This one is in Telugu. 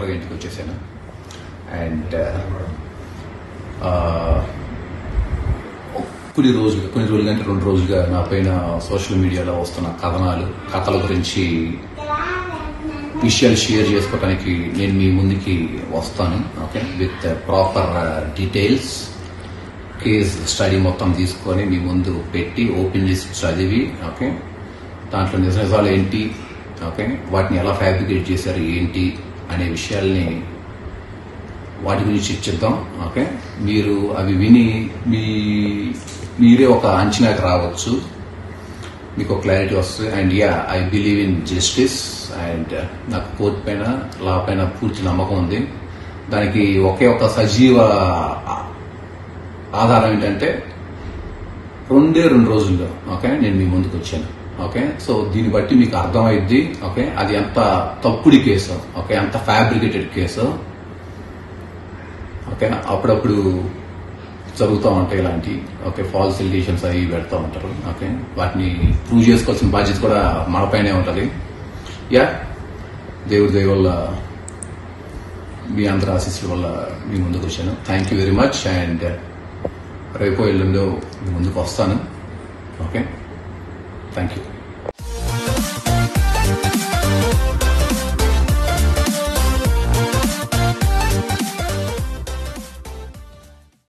తొందరగా ఇంటికి వచ్చేసాను అండ్ కొన్ని రోజులు కొన్ని రోజులు అంటే రెండు రోజులుగా నా పైన సోషల్ మీడియాలో వస్తున్న కథనాలు కథల గురించి విషయాలు షేర్ చేసుకోవడానికి నేను మీ ముందుకి వస్తాను okay with proper details case study మొత్తం తీసుకొని మీ ముందు పెట్టి ఓపెన్ చేసి చదివి ఓకే దాంట్లో నిజ నిజాలు ఏంటి ఓకే వాటిని ఎలా ఫ్యాబ్రికేట్ చేశారు ఏంటి అనే విషయాల్ని వాటి గురించి చర్చిద్దాం ఓకే మీరు అవి విని మీ మీరే ఒక అంచనాకి రావచ్చు మీకు క్లారిటీ వస్తుంది and ya I believe in justice and నాకు కోర్టు పైన లా పైన పూర్తి నమ్మకం ఉంది దానికి ఒకే ఒక సజీవ ఆధారం ఏంటంటే రెండే రెండు రోజుల్లో ఓకే నేను మీ ముందుకు వచ్చాను ఓకే సో దీన్ని బట్టి మీకు అర్థమైద్ది ఓకే అది ఎంత తప్పుడు కేసు ఓకే ఎంత ఫ్యాబ్రికేటెడ్ కేసు ఓకే అప్పుడప్పుడు జరుగుతూ ఉంటాయి ఇలాంటి ఓకే ఫాల్స్ ఎలిగేషన్స్ అవి పెడతా ఉంటారు ఓకే వాటిని ప్రూవ్ చేసుకోవాల్సిన బాధ్యత కూడా మనపైనే ఉంటుంది యా దేవుడి దయ వల్ల మీ అందరి ఆశీస్సుల వల్ల మీ ముందుకు వచ్చాను thank you very much and రేపో ఎల్లుండో మీ ముందుకు వస్తాను ఓకే థ్యాంక్ యూ